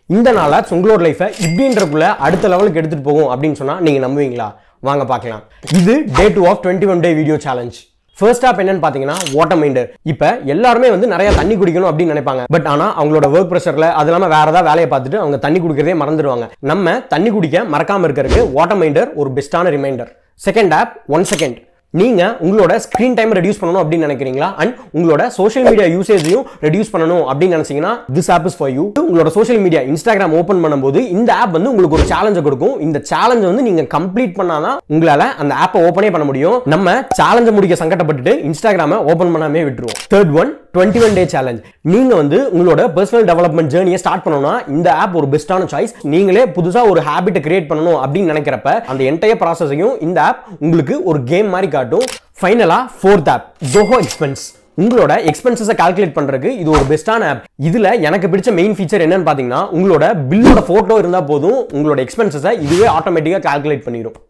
இந்த நாளா உங்களோட லைஃபை இப்படின்றக்குள்ள அடுத்த லெவலுக்கு எடுத்துட்டு போகும் அப்படின்னு சொன்னா நீங்க நம்புவீங்களா வாங்க பார்க்கலாம் இது day two of twenty one day video challenge first app என்னன்னு பாத்தீங்கன்னா வாட்டர் மைண்டர் இப்போ எல்லாருமே வந்து நிறைய தண்ணி குடிக்கணும் அப்படின்னு நினைப்பாங்க பட் ஆனா அவங்களோட ஒர்க் ப்ரெஷர்ல அது இல்லாம வேற ஏதாவது வேலையை பார்த்துட்டு அவங்க தண்ணி குடிக்கிறதே மறந்துடுவாங்க நம்ம தண்ணி குடிக்க மறக்காம இருக்கிறதுக்கு வாட்டர் மைண்டர் ஒரு பெஸ்ட்டான reminder second app one second நீங்க உங்களோட ஸ்கிரீன் டைம் ரெடியூஸ் பண்ணணும் அப்படின்னு நினைக்கிறீங்களா அண்ட் உங்களோட சோஷியல் மீடியா யூசேஜையும் ரெடியூஸ் பண்ணணும் அப்படின்னு நினைச்சீங்கன்னா this app is for you உங்களோட சோஷியல் மீடியா இன்ஸ்டாகிராம் ஓப்பன் பண்ணும்போது இந்த ஆப் வந்து உங்களுக்கு ஒரு சேலஞ்சை கொடுக்கும் இந்த சேலஞ்ச் வந்து நீங்க கம்ப்ளீட் பண்ணாதான் உங்களால அந்த ஆப்பை ஓப்பனே பண்ண முடியும் நம்ம சேலஞ்சை முடிக்க சங்கடப்பட்டுட்டு இன்ஸ்டாகிராமை ஓப்பன் பண்ணாமே விட்டுருவோம் third one twenty one day challenge நீங்க வந்து உங்களோட பர்சனல் டெவலப்மெண்ட் ஜேர்னியை ஸ்டார்ட் பண்ணணும்னா இந்த ஆப் ஒரு பெஸ்ட்டான சாய்ஸ் நீங்களே புதுசா ஒரு ஹேபிட்டை கிரியேட் பண்ணணும் அப்படின்னு நினைக்கிறப்ப அந்த என்டையர் ப்ராசஸையும் இந்த ஆப் உங்களுக்கு ஒரு கேம் மாதிரி காட்டும் ஃபைனலா ஃபோர்த் ஆப் ஜோஹோ எக்ஸ்பென்ஸ் உங்களோட எக்ஸ்பென்சஸை கால்குலேட் பண்றதுக்கு இது ஒரு பெஸ்ட்டான ஆப் இதுல எனக்கு பிடிச்ச மெயின் ஃபீச்சர் என்னன்னு பாத்தீங்கன்னா உங்களோட பில்லோட போட்டோ இருந்தா போதும் உங்களோட எக்ஸ்பென்சஸை இதுவே ஆட்டோமேட்டிக்கா கால்குலேட் பண்ணிடும்